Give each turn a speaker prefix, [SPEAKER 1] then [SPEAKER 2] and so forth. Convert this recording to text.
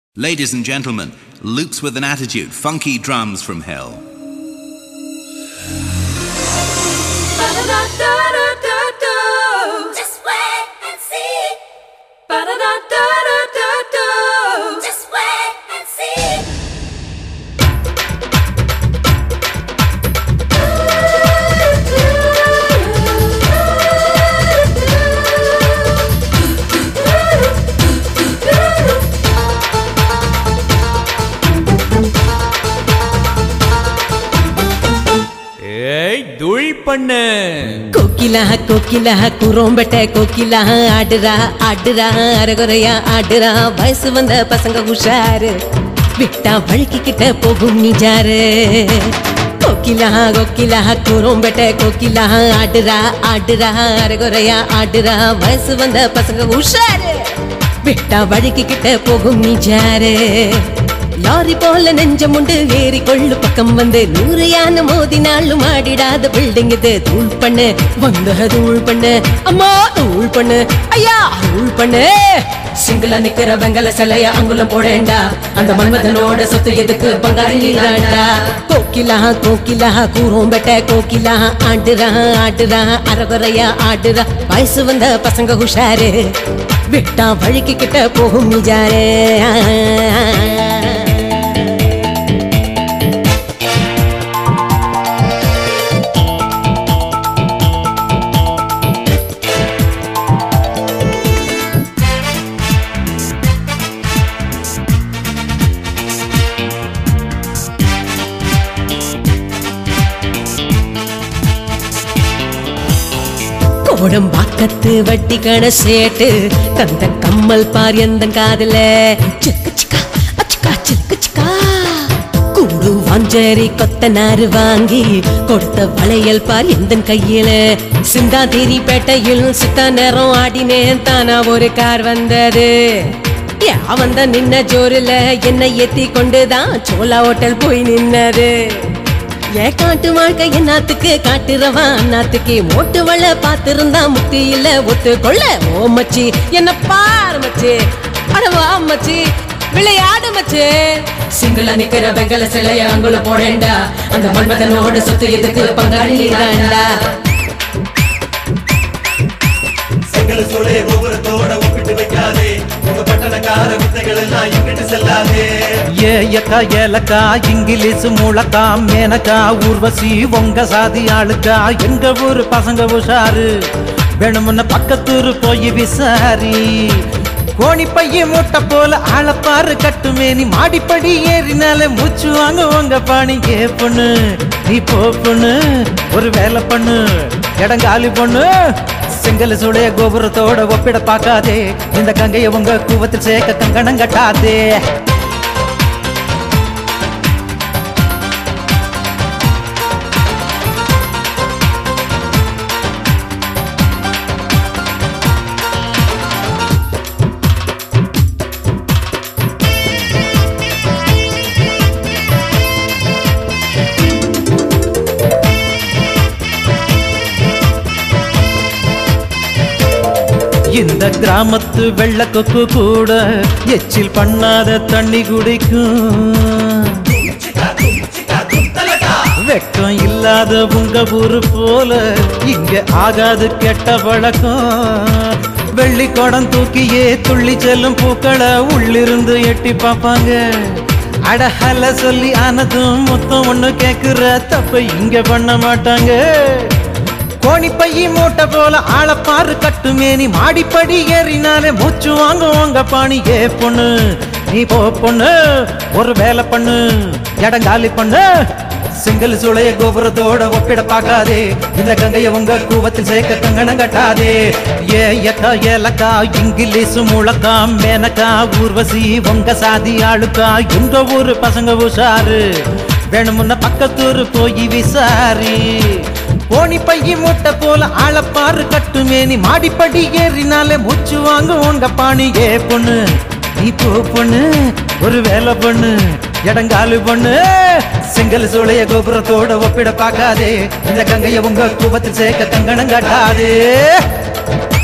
[SPEAKER 1] Ladies and gentlemen, Luke's with an attitude, funky drums from hell.
[SPEAKER 2] Ba-da-da-da-da-da-do.
[SPEAKER 3] Just wait and see.
[SPEAKER 2] Ba-da-da-da-da-da-do.
[SPEAKER 3] Just wait and see.
[SPEAKER 4] ஏய் துள் பண்ணு
[SPEAKER 5] கோகிலா கோகிலா குரோம்பட்ட கோகிலா ஆடுறா ஆடுறா அரகுறையா ஆடுறா வயசு வந்த பசங்க உஷாரு விட்டா வழுக்கிக்கிட்ட போகும் நிஜாரு கோகிலா கோகிலா குரோம்பட்ட கோகிலா ஆடுறா ஆடுறா அரகுறையா ஆடுறா வயசு வந்த பசங்க உஷாரு விட்டா வழுக்கிக்கிட்ட போகும் நிஜாரு லாரி போல நெஞ்சமுண்டு ஏறி கொள்ளு பக்கம் வந்து நூறு யானை மோதினாலும் ஆடிடாத பில்டிங் இது தூள் பண்ணு வந்து தூள் பண்ணு அம்மா தூள் பண்ணு ஐயா தூள் பண்ணு சிங்கிள நிக்கிற வெங்கல சிலைய அங்குலம் போடேண்டா அந்த மன்மதனோட சொத்து எதுக்கு பங்காளி தாண்டா கோகிலா கோகிலா கூரோம்பெட்ட கோகிலா ஆடுறா ஆடுறா அரகுறையா ஆடுறா வயசு வந்த பசங்க உஷாரு விட்டா வழுக்கிக்கிட்ட போகும் நிஜாரே கோடம் பாக்கத்து வட்டி கண சேட்டு தந்த கம்மல் பார் எந்த காதுல சிக்கு சிக்கா அச்சிக்கா சிக்கு சிக்கா கூடு வாஞ்சரி கொத்த நாறு வாங்கி கொடுத்த வளையல் பார் எந்த கையில சிந்தாதிரி பேட்டையில் சித்த நேரம் ஆடினேன் தானா ஒரு கார் வந்தது யா வந்த நின்ன ஜோருல என்னை ஏத்தி கொண்டுதான் சோலா ஹோட்டல் போய் நின்னது ஏ காட்டு வாழ்க்கை என்னத்துக்கு காட்டுறவா அண்ணாத்துக்கு மோட்டு வள பாத்திருந்தா முக்தி இல்ல ஒத்து கொள்ள ஓ மச்சி என்ன பாரு மச்சி அடவா மச்சி விளையாடு மச்சி சிங்கிள நிக்கிற வெங்கல சிலைய அங்குல போடேண்டா அந்த மன்மதனோட சொத்து எதுக்கு பங்காளி தாண்டா
[SPEAKER 6] செங்கல் சோழே கோபுரத்தோட ஒப்பிட்டு வைக்காதே உங்க பட்டணக்கார வித்தைகள் எல்லாம் இங்கிட்டு செல்லாதே
[SPEAKER 7] ஏ எக்கா ஏலக்கா இங்கிலீஷ் மூலக்கா மேனக்கா ஊர்வசி உங்க சாதி ஆளுக்கா எங்க ஊரு பசங்க உஷாரு வேணுமுன்ன பக்கத்தூரு போய் விசாரி கோணி பைய மூட்டை போல ஆளப்பாரு கட்டுமேனி மாடிப்படி ஏறினாலே மூச்சு வாங்க உங்க பாணி ஏ பொண்ணு நீ போ பொண்ணு ஒரு வேலை பண்ணு இடங்காலி பொண்ணு செங்கல் சுடைய கோபுரத்தோட ஒப்பிட பார்க்காதே இந்த கங்கைய உங்க கூவத்தில் சேர்க்க கங்கணம் கட்டாதே இந்த கிராமத்து வெள்ளக்கொக்கு கூட எச்சில் பண்ணாத தண்ணி குடிக்கும் வெக்கம் இல்லாத உங்க ஊரு போல இங்க ஆகாது கெட்ட வழக்கம் வெள்ளி குடம் தூக்கியே துள்ளி செல்லும் பூக்களை உள்ளிருந்து எட்டி பார்ப்பாங்க அடஹல சொல்லி ஆனதும் மொத்தம் ஒண்ணு கேக்குற தப்ப இங்க பண்ண மாட்டாங்க கோணி பைய மூட்டை போல ஆளப்பாரு கட்டுமேனி மாடிப்படி ஏறினாலே மூச்சு வாங்க உங்க பாணி ஏ பொண்ணு நீ போ பொண்ணு ஒரு வேலை பண்ணு இடங்காலி பண்ணு சிங்கிள் சுளைய கோபுரத்தோட ஒப்பிட பார்க்காதே இந்த கங்கைய உங்க கூவத்தில் சேர்க்க கங்கணம் கட்டாதே ஏ எக்கா ஏலக்கா இங்கிலீஷ் முழக்கா மேனக்கா ஊர்வசி உங்க சாதி ஆளுக்கா எங்க ஊரு பசங்க உஷாரு வேணுமுன்ன பக்கத்தூரு போய் விசாரி கோணி பைய மூட்டை போல ஆளப்பாரு கட்டுமேனி மாடிப்படி ஏறினாலே மூச்சு வாங்க உங்க பாணி ஏ பொண்ணு நீ போ பொண்ணு ஒரு வேலை பொண்ணு இடங்காலு பொண்ணு செங்கல் சோழைய கோபுரத்தோட ஒப்பிட பார்க்காதே இந்த கங்கைய உங்க கூபத்தில் சேர்க்க கங்கணம் காட்டாதே